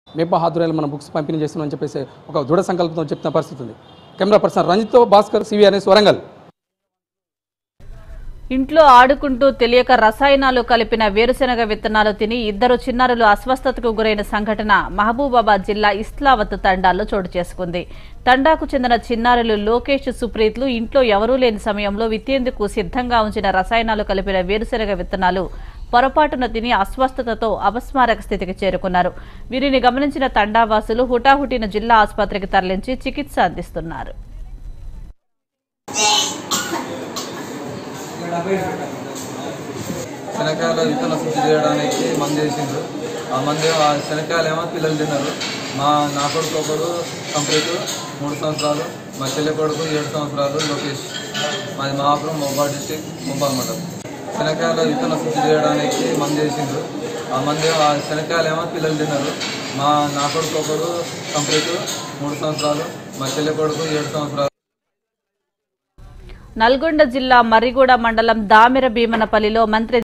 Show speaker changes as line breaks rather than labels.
మేపా ఆధ్వర్యంలో మనం బుక్స్ పంపిణీ చేస్తున్నామని చెప్పేసి ఒక దృఢ సంకల్పంతో చెప్తున్న పరిస్థితి ఉంది కెమెరా పర్సన్ రంజిత్తో భాస్కర్ సివిఆర్ఎస్ వరంగల్
ఇంట్లో ఆడుకుంటూ తెలియక రసాయనాలు కలిపిన వేరుశెనగ విత్తనాలు తిని ఇద్దరు చిన్నారులు అస్వస్థతకు గురైన సంఘటన మహబూబాబాద్ జిల్లా ఇస్లావత్ తండాల్లో చోటు చేసుకుంది తండాకు చెందిన చిన్నారులు లోకేష్ సుప్రీత్లు ఇంట్లో ఎవరూ లేని సమయంలో విత్తేందుకు సిద్ధంగా ఉంచిన రసాయనాలు కలిపిన వేరుశెనగ విత్తనాలు పొరపాటున తిని అస్వస్థతతో అపస్మారక స్థితికి చేరుకున్నారు వీరిని గమనించిన తండావాసులు హుటాహుటిన జిల్లా ఆసుపత్రికి తరలించి చికిత్స అందిస్తున్నారు
శనక్కాయలు విత్తన శుద్ధి చేయడానికి మందు వేసిండ్రు ఆ మందు ఆ శనక్కాయలు ఏమో పిల్లలు తిన్నారు మా నా కొడుకు ఒకడు కంప్లీట్ మూడు సంవత్సరాలు మా చెల్లి కొడుకు ఏడు సంవత్సరాలు లోకేష్ మాది మహాపురం మొబైల్ డిస్టిక్ మొబైల్ మండలం శనక్కాయలు విత్తన శుద్ధి చేయడానికి మందు వేసిండ్రు ఆ మందు ఆ శనక్కాయలు ఏమో పిల్లలు తిన్నారు మా నా కొడుకు ఒకడు కంప్లీట్ మూడు సంవత్సరాలు మా చెల్లి కొడుకు ఏడు సంవత్సరాలు
నల్గొండ జిల్లా మర్రిగూడ మండలం దామిర భీమనపల్లిలో మంత్రి